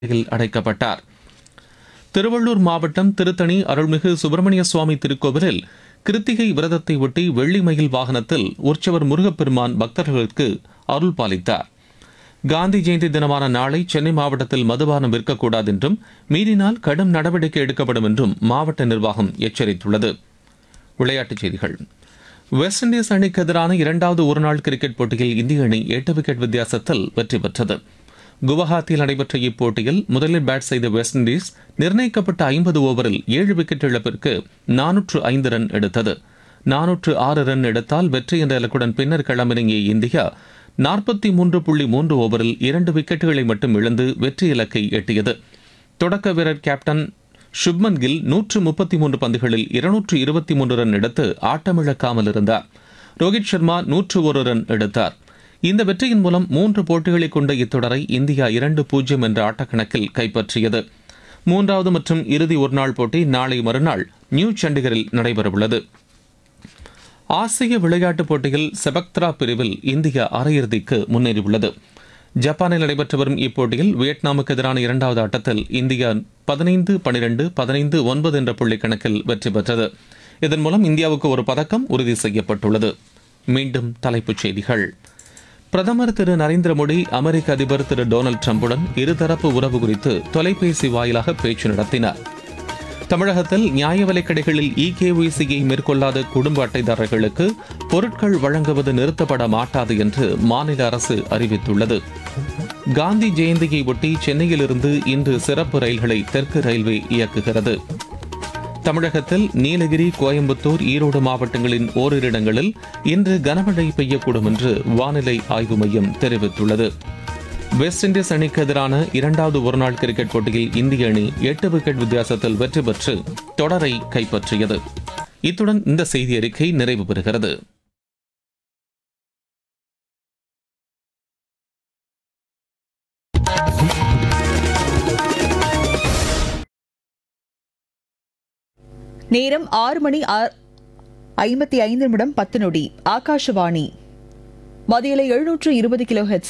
சிறையில் அடைக்கப்பட்டார் திருவள்ளூர் மாவட்டம் திருத்தணி அருள்மிகு சுப்பிரமணிய சுவாமி திருக்கோவிலில் கிருத்திகை விரதத்தை ஒட்டி வெள்ளி மயில் வாகனத்தில் உற்சவர் முருகப்பெருமான் பக்தர்களுக்கு அருள் பாலித்தார் காந்தி ஜெயந்தி தினமான நாளை சென்னை மாவட்டத்தில் மதுபானம் விற்கக்கூடாது என்றும் மீறினால் கடும் நடவடிக்கை எடுக்கப்படும் என்றும் மாவட்ட நிர்வாகம் எச்சரித்துள்ளது விளையாட்டுச் செய்திகள் வெஸ்ட் இண்டீஸ் அணிக்கு எதிரான இரண்டாவது ஒருநாள் கிரிக்கெட் போட்டியில் இந்திய அணி எட்டு விக்கெட் வித்தியாசத்தில் வெற்றி பெற்றது குவஹாத்தியில் நடைபெற்ற இப்போட்டியில் முதலில் பேட் செய்த வெஸ்ட் இண்டீஸ் நிர்ணயிக்கப்பட்ட ஐம்பது ஓவரில் ஏழு விக்கெட் இழப்பிற்கு நானூற்று ஐந்து ரன் எடுத்தது நானூற்று ஆறு ரன் எடுத்தால் வெற்றி என்ற இலக்குடன் பின்னர் களமிறங்கிய இந்தியா நாற்பத்தி மூன்று புள்ளி மூன்று ஓவரில் இரண்டு விக்கெட்டுகளை மட்டும் இழந்து வெற்றி இலக்கை எட்டியது தொடக்க வீரர் கேப்டன் சுப்மன் கில் நூற்று முப்பத்தி மூன்று பந்துகளில் இருநூற்று இருபத்தி மூன்று ரன் எடுத்து ஆட்டமிழக்காமல் இருந்தார் ரோஹித் சர்மா நூற்று ஒரு ரன் எடுத்தார் இந்த வெற்றியின் மூலம் மூன்று போட்டிகளை கொண்ட இத்தொடரை இந்தியா இரண்டு பூஜ்ஜியம் என்ற ஆட்டக்கணக்கில் கைப்பற்றியது மூன்றாவது மற்றும் இறுதி ஒருநாள் போட்டி நாளை மறுநாள் நியூ சண்டிகரில் நடைபெறவுள்ளது ஆசிய விளையாட்டுப் போட்டியில் செபக்த்ரா பிரிவில் இந்தியா அரையிறுதிக்கு முன்னேறியுள்ளது ஜப்பானில் நடைபெற்று வரும் இப்போட்டியில் வியட்நாமுக்கு எதிரான இரண்டாவது ஆட்டத்தில் இந்தியா பதினைந்து பனிரெண்டு பதினைந்து ஒன்பது என்ற புள்ளி கணக்கில் வெற்றி பெற்றது இதன் மூலம் இந்தியாவுக்கு ஒரு பதக்கம் உறுதி செய்யப்பட்டுள்ளது மீண்டும் தலைப்புச் செய்திகள் பிரதமர் திரு நரேந்திர மோடி அமெரிக்க அதிபர் திரு டொனால்டு டிரம்புடன் இருதரப்பு உறவு குறித்து தொலைபேசி வாயிலாக பேச்சு நடத்தினார் தமிழகத்தில் நியாய விலைக் கடைகளில் இகேஒய்சியை மேற்கொள்ளாத குடும்ப அட்டைதாரர்களுக்கு பொருட்கள் வழங்குவது நிறுத்தப்பட மாட்டாது என்று மாநில அரசு அறிவித்துள்ளது காந்தி ஜெயந்தியை ஒட்டி சென்னையிலிருந்து இன்று சிறப்பு ரயில்களை தெற்கு ரயில்வே இயக்குகிறது தமிழகத்தில் நீலகிரி கோயம்புத்தூர் ஈரோடு மாவட்டங்களின் ஓரிரு இடங்களில் இன்று கனமழை பெய்யக்கூடும் என்று வானிலை ஆய்வு மையம் தெரிவித்துள்ளது வெஸ்ட் இண்டீஸ் அணிக்கு எதிரான இரண்டாவது ஒருநாள் கிரிக்கெட் போட்டியில் இந்திய அணி எட்டு விக்கெட் வித்தியாசத்தில் வெற்றி பெற்று தொடரை கைப்பற்றியது இத்துடன் இந்த செய்தி அறிக்கை நிறைவு பெறுகிறது நேரம் ஆறு மணி ஆ- ஐம்பத்தி ஐந்து நிமிடம் பத்து நொடி ஆகாஷவாணி மதியலை எழுநூற்று இருபது கிலோ ஹெட்ஸில்